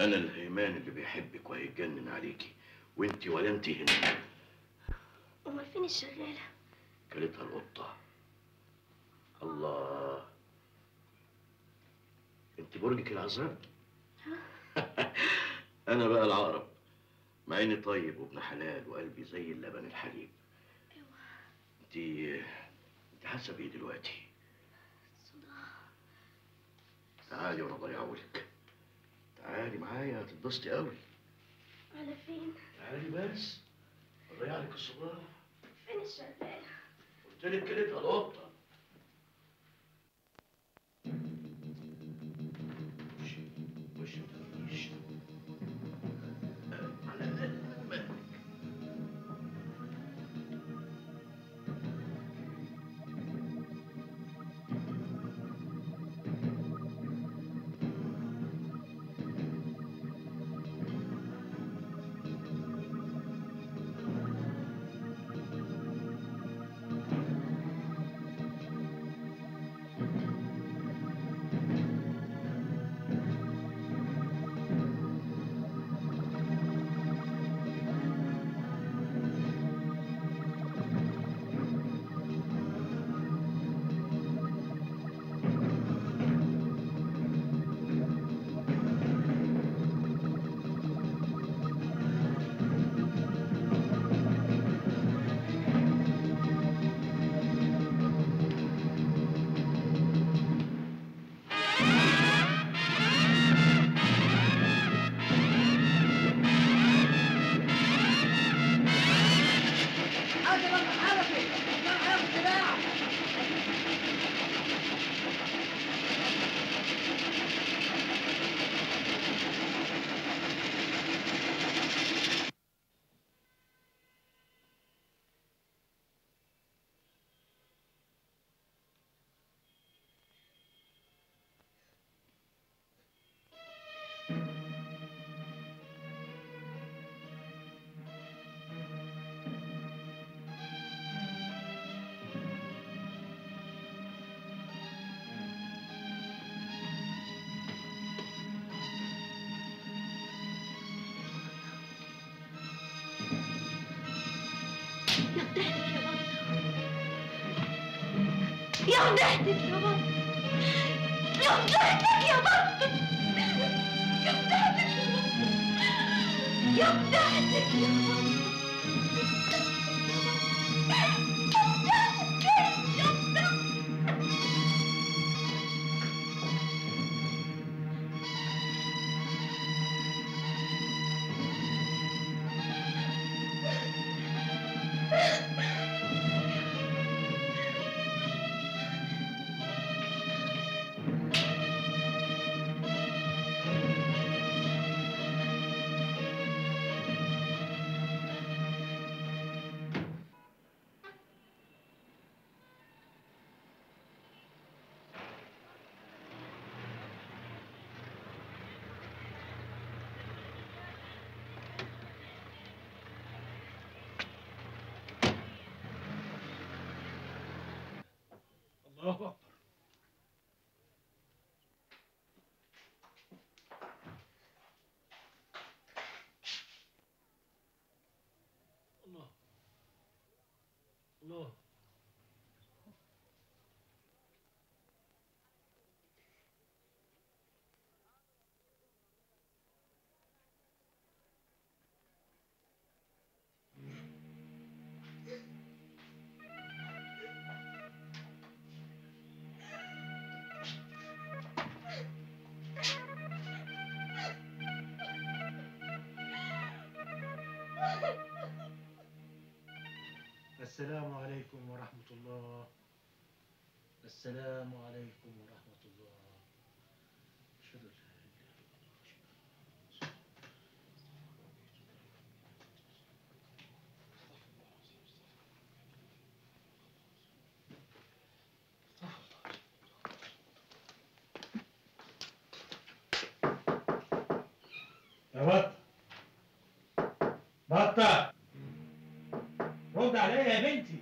انا الهيمان اللي بيحبك وهيتجنن عليكي وانت ولا انت هنا امال فين الشغاله كلتها القطه الله انت برجك العذاب انا بقى العقرب مع اني طيب وابن حلال وقلبي زي اللبن الحليب انت انت حاسه بايه دلوقتي صداع تعالي وانا اضيعهولك تعالي معايا هتتبسطي قوي على فين تعالي بس اضيع لك الصداع فين الشغاله قلت لك كلتها القطه مش مش مش على مهلك يا وضحتك يا بطل يا وضحتك يا بطل يا وضحتك يا بطل يا وضحتك يا بطل الله اكبر الله الله السلام عليكم ورحمة الله السلام عليكم ورحمة الله أشهد أن لا إله إلا الله يا بطة بطة رد عليا يا بنتي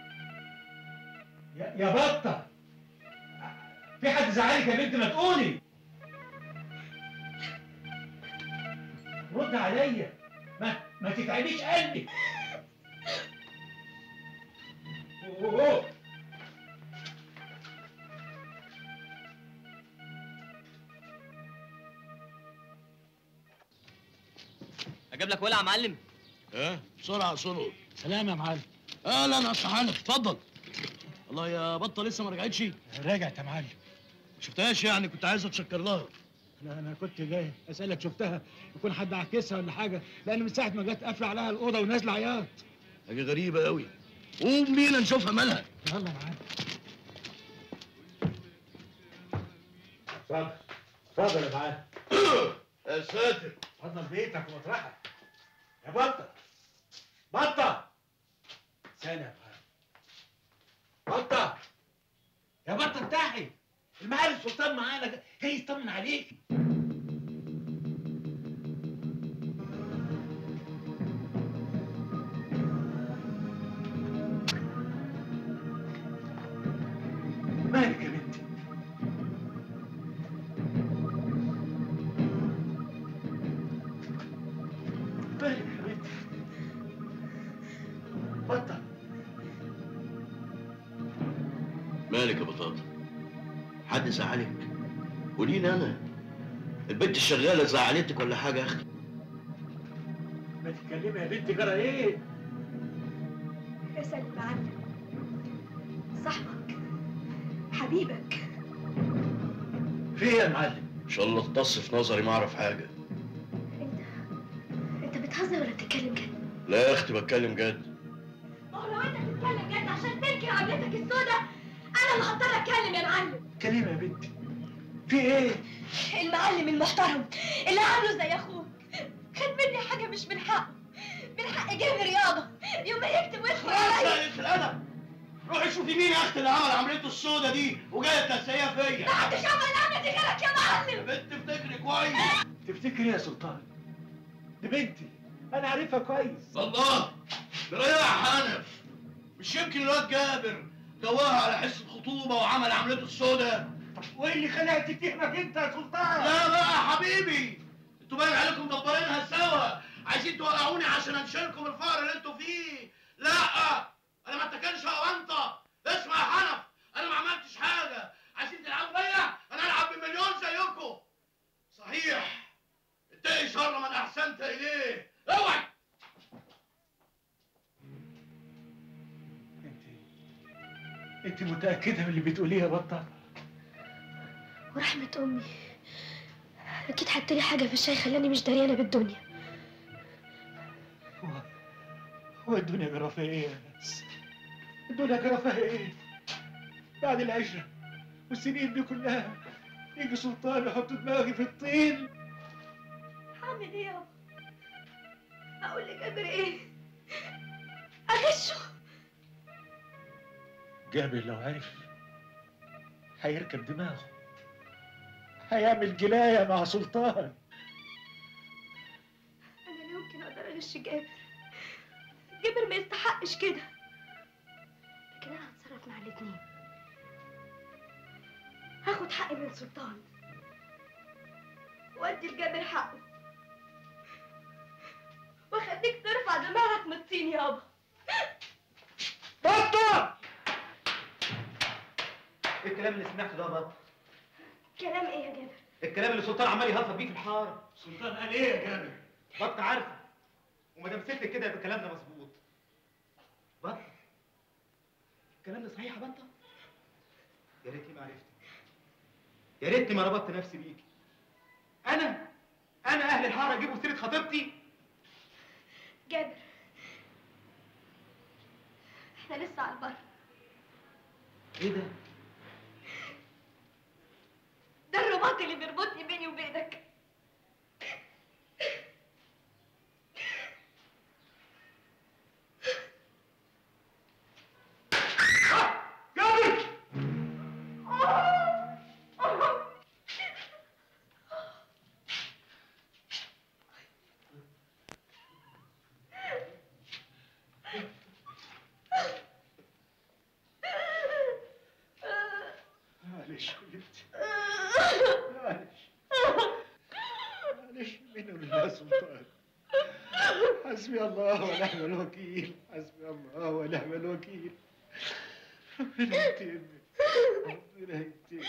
يا, يا بطة في حد زعلك يا بنت ما تقولي رد عليا ما ما تتعبيش قلبي أوه. اجيب لك ولع يا معلم اه بسرعه صنع سلام يا معلم اهلا يا أستاذ حنف اتفضل الله يا بطه لسه ما رجعتش رجعت يا معلم ما شفتهاش يعني كنت عايز اتشكر لها لا انا كنت جاي اسالك شفتها يكون حد عكسها ولا حاجه لان من ساعه ما جت قافله عليها الاوضه ونازله عياط حاجه غريبه قوي قوم بينا نشوفها مالها يلا يا معلم اتفضل اتفضل يا معلم يا ساتر اتفضل بيتك ومطرحك يا بطه بطه سلام يا معلم بطه يا بطه انتحي المعالي السلطان معانا جاي يطمن عليك مالك يا بنتي مالك يا بنتي بطه مالك يا بطاطا حد زعلك قوليلي انا البنت الشغاله زعلتك ولا حاجه يا اختي ما تتكلمي يا بنتي جرى ايه اسأل المعلم صاحبك حبيبك في ايه يا معلم ان شاء الله اختص في نظري ما اعرف حاجه انت انت بتهزر ولا بتتكلم جد؟ لا يا اختي بتكلم جد ما هو لو انت بتتكلم جد عشان تنكر عملتك السوداء انا اللي هضطر اتكلم يا معلم كلمه يا بنتي في ايه المعلم المحترم اللي عامله زي اخوك خد مني حاجه مش من حقه من حق جيب رياضه يوم ما يكتب ويدخل عليا في الادب روحي شوفي مين يا اختي اللي عمل عمليته السودة دي وجايه تنسيها فيا ما حدش عمل العمله دي غيرك يا يا معلم بنت افتكري كويس تفتكري يا سلطان دي بنتي انا عارفها كويس الله بريح حنف مش يمكن الواد جابر جواها على حس خطوبه وعمل عملته السودة وايه اللي خلاها تتهمك انت يا سلطان لا بقى يا حبيبي انتوا باين عليكم مدبرينها سوا عايزين توقعوني عشان انشلكم الفقر اللي انتوا فيه لا انا ما اتكلش اونطه اسمع يا حنف انا ما عملتش حاجه عايزين تلعبوا بيا انا العب بمليون زيكم صحيح اتقي شر من احسنت اليه اوعي انت انت متاكده من اللي بتقوليه يا بطه ورحمة أمي أكيد حطلي حاجة في الشاي خلاني مش دريانة بالدنيا هو هو الدنيا جرى فيها ايه يا ناس الدنيا جرى فيها ايه بعد العشره والسنين دي كلها يجي سلطان يحط دماغي في الطين هعمل إيه يابا؟ أقول لجابر إيه؟ أغشه جابر لو عرف هيركب دماغه هيعمل جناية مع سلطان أنا لا يمكن أقدر أغش جابر جابر ما يستحقش كده لكن أنا هتصرف مع الاتنين هاخد حقي من سلطان وأدي لجابر حقه وأخليك ترفع دماغك من الطين يابا بطة ايه الكلام اللي سمعته ده يا بطل؟ كلام إيه يا جابر؟ الكلام اللي السلطان عمال يهزر بيه في الحاره سلطان قال ايه يا جابر بطل عارفه وما دام ستك كده يبقى الكلام ده مظبوط بطل الكلام ده صحيح يا بطل يا ريتني ما عرفتك يا ريتني ما ربطت نفسي بيكي انا انا اهل الحاره يجيبوا سيره خطيبتي جابر احنا لسه على البر ايه ده ده الرباط اللي بيربطني بيني وبينك جابر حسبي الله ونعم الوكيل حسبي الله ونعم الوكيل ربنا يهديني ربنا يهديني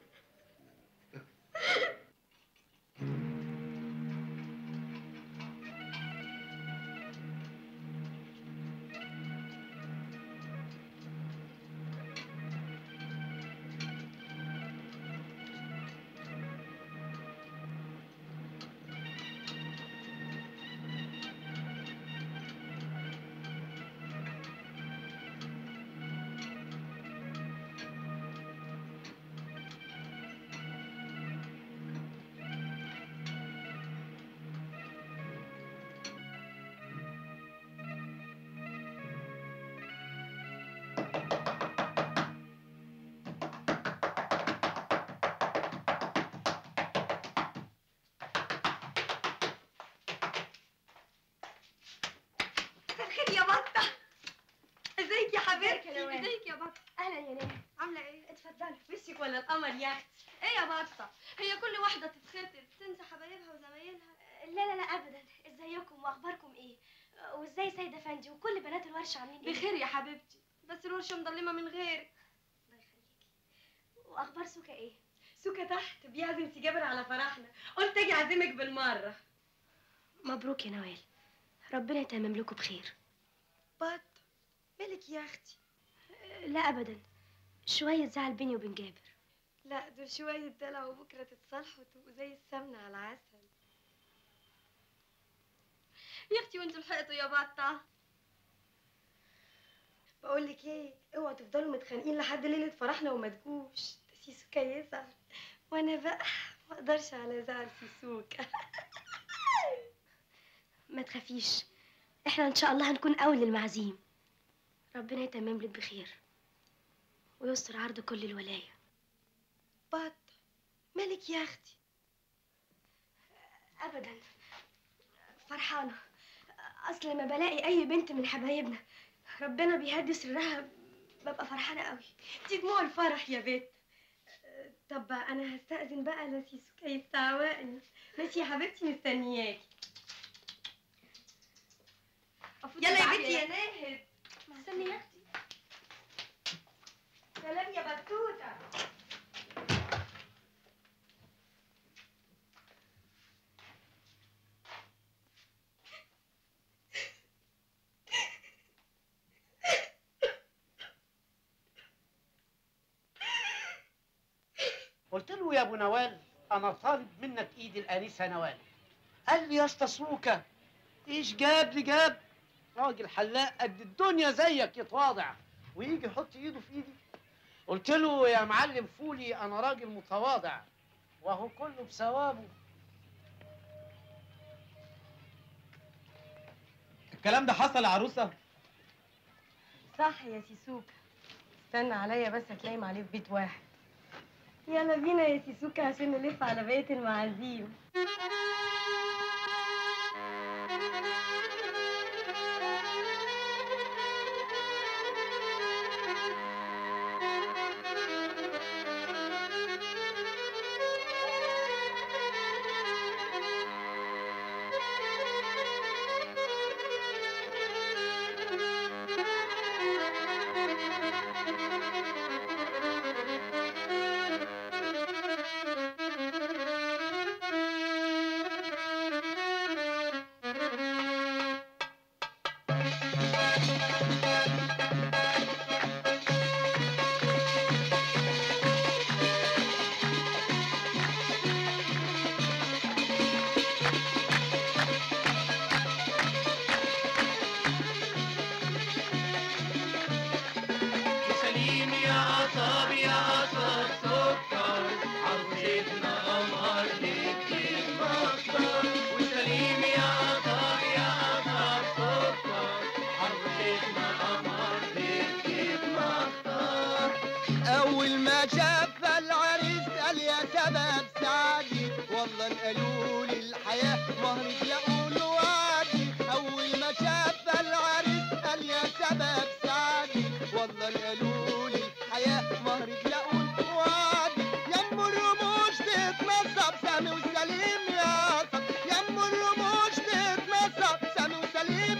مساء الخير يا بطة ازيك يا حبيبتي يا نوال. ازيك يا بطة اهلا يا نانا عاملة ايه؟ اتفضلي وشك ولا القمر يا اختي ايه يا بطة هي كل واحدة تتخطب تنسى حبايبها وزمايلها لا لا لا ابدا ازيكم واخباركم ايه وازاي سيد افندي وكل بنات الورشه عاملين ايه بخير يا حبيبتي بس الورشة مضلمة من غيرك الله يخليكي واخبار سوكا ايه سوكا تحت بيعزم سي جابر على فرحنا قلت اجي اعزمك بالمرة مبروك يا نوال ربنا يتمم لكم بخير بط مالك يا اختي لا ابدا شويه زعل بيني وبين جابر لا دول شوية دلع وبكرة تتصالحوا وتبقوا زي السمنة على العسل يا اختي وانتوا لحقتوا يا بطة بقول لك ايه اوعوا تفضلوا متخانقين لحد ليلة فرحنا وما تجوش ده سيسوكا يزعل وانا بقى ما اقدرش على زعل سيسوكا ما تخافيش احنا ان شاء الله هنكون اول المعازيم ربنا يتمم لك بخير ويستر عرض كل الولايه بط مالك يا اختي ابدا فرحانه اصل لما بلاقي اي بنت من حبايبنا ربنا بيهدي سرها ببقى فرحانه قوي دي دموع الفرح يا بت طب انا هستأذن بقى لا سيسوكا يستعوقني ماشي يا حبيبتي مستنياكي يلا يا بنتي يا ناهد استني يا اختي سلام يا بطوطه قلت له يا ابو نوال انا طالب منك ايد الانسه نوال قال لي يا اسطى سوكه ايش جاب لي جاب راجل حلاق قد الدنيا زيك يتواضع ويجي يحط ايده في ايدي قلت له يا معلم فولي انا راجل متواضع وهو كله بثوابه الكلام ده حصل يا عروسه صح يا سيسوكا استنى عليا بس هتلاقي عليه في بيت واحد يلا بينا يا سيسوكا عشان نلف على بقية المعازيم سليم يا قصب يا قصب سكر عروستنا قمر نكتب مختار وسليم يا قصب يا قصب سكر عروستنا قمر نكتب مختار أول ما شاف العريس قال يا سبب سعدي والله قالوا لي الحياة مهر يقول وعدي أول ما شاف العريس قال يا سبب سعدي والله قالوا لي الحياة مهر يقول وعدي يم الرموش تتنصب سامي وسليم يا صب يم الرموش تتنصب سامي وسليم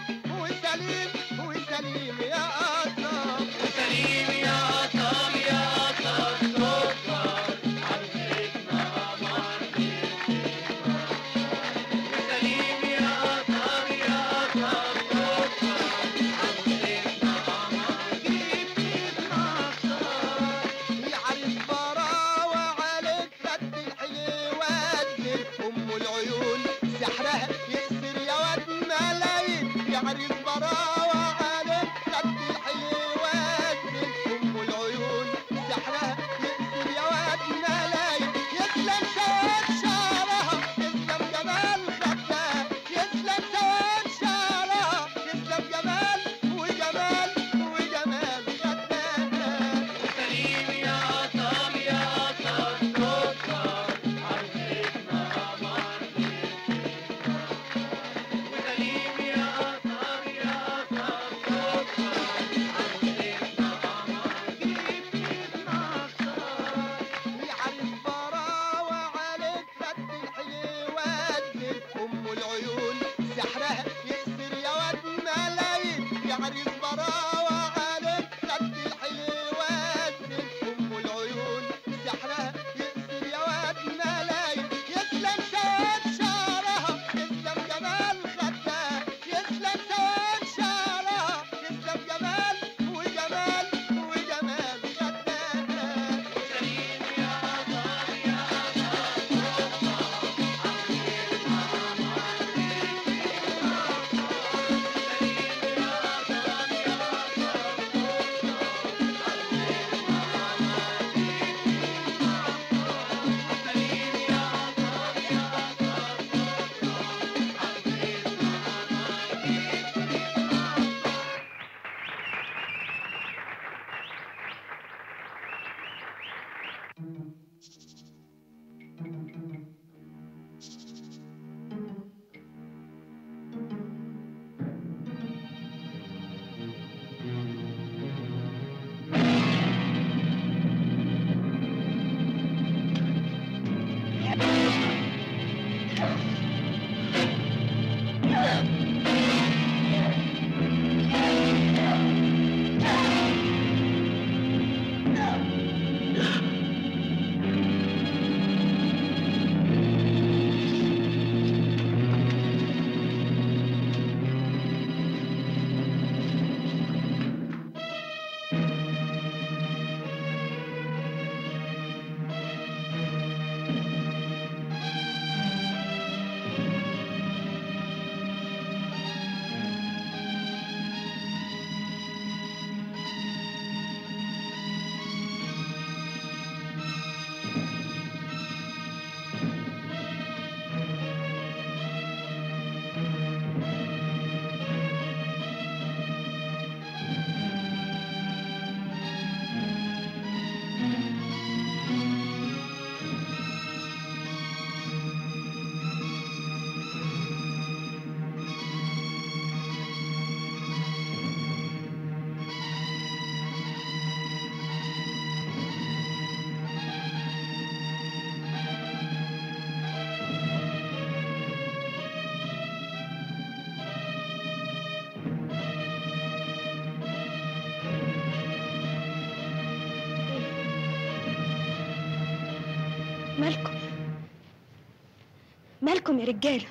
مالكم مالكم يا رجاله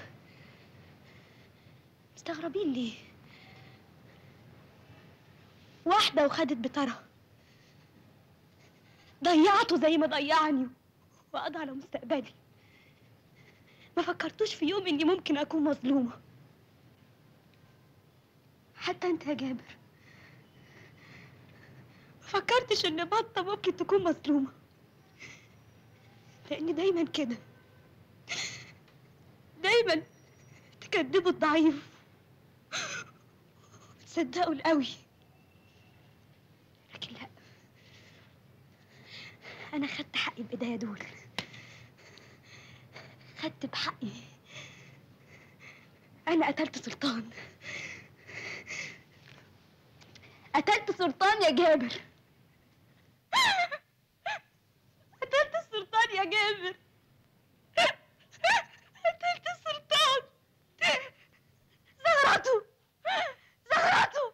مستغربين ليه واحده وخدت بطرها ضيعته زي ما ضيعني وقضى على مستقبلي ما فكرتوش في يوم اني ممكن اكون مظلومه حتى انت يا جابر ما فكرتش ان بطه ممكن تكون مظلومه لاني دايما كده دايما تكذبوا الضعيف وتصدقوا القوي لكن لا انا خدت حقي بايديا دول خدت بحقي انا قتلت سلطان قتلت سلطان يا جابر قتلت السلطان يا جابر قتلت السلطان زغرته زغرته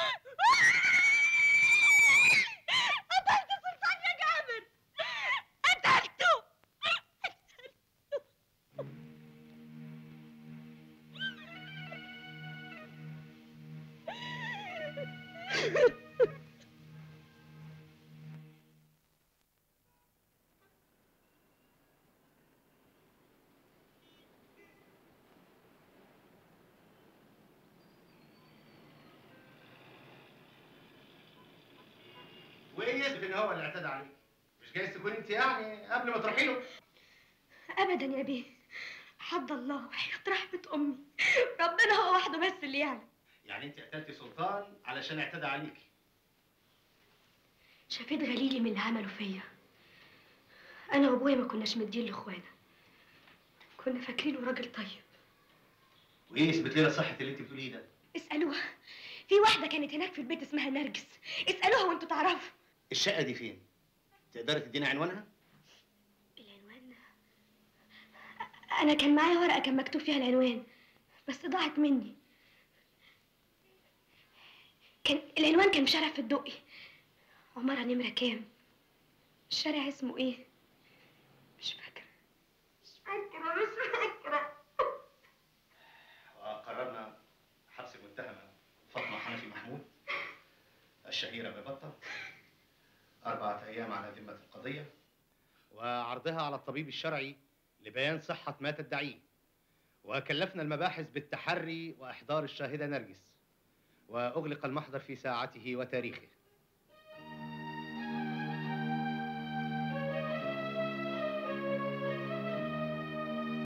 قتلت السلطان يا جابر قتلته وايه يثبت ان هو اللي اعتدى عليك مش جايز تكون انت يعني قبل ما تروحي له ابدا يا بيه حد الله وحياة رحمة امي ربنا هو وحده بس اللي يعلم يعني انت قتلتي سلطان علشان اعتدى عليك شفيت غليلي من اللي عمله فيا انا وابويا ما كناش مدين لاخوانا كنا فاكرينه راجل طيب وايه يثبت لنا صحه اللي انت بتقوليه ده اسالوها في واحده كانت هناك في البيت اسمها نرجس اسالوها وانتوا تعرفوا الشقه دي فين تقدري تدينا عنوانها العنوان انا كان معايا ورقه كان مكتوب فيها العنوان بس ضاعت مني كان العنوان كان في شارع في الدقي عمارة نمرة كام الشارع اسمه ايه مش فاكرة مش فاكرة مش فاكرة وقررنا حبس المتهمه فاطمه حنفي محمود الشهيره ببطه أربعة أيام على ذمة القضية وعرضها على الطبيب الشرعي لبيان صحة ما تدعيه وكلفنا المباحث بالتحري وإحضار الشاهدة نرجس وأغلق المحضر في ساعته وتاريخه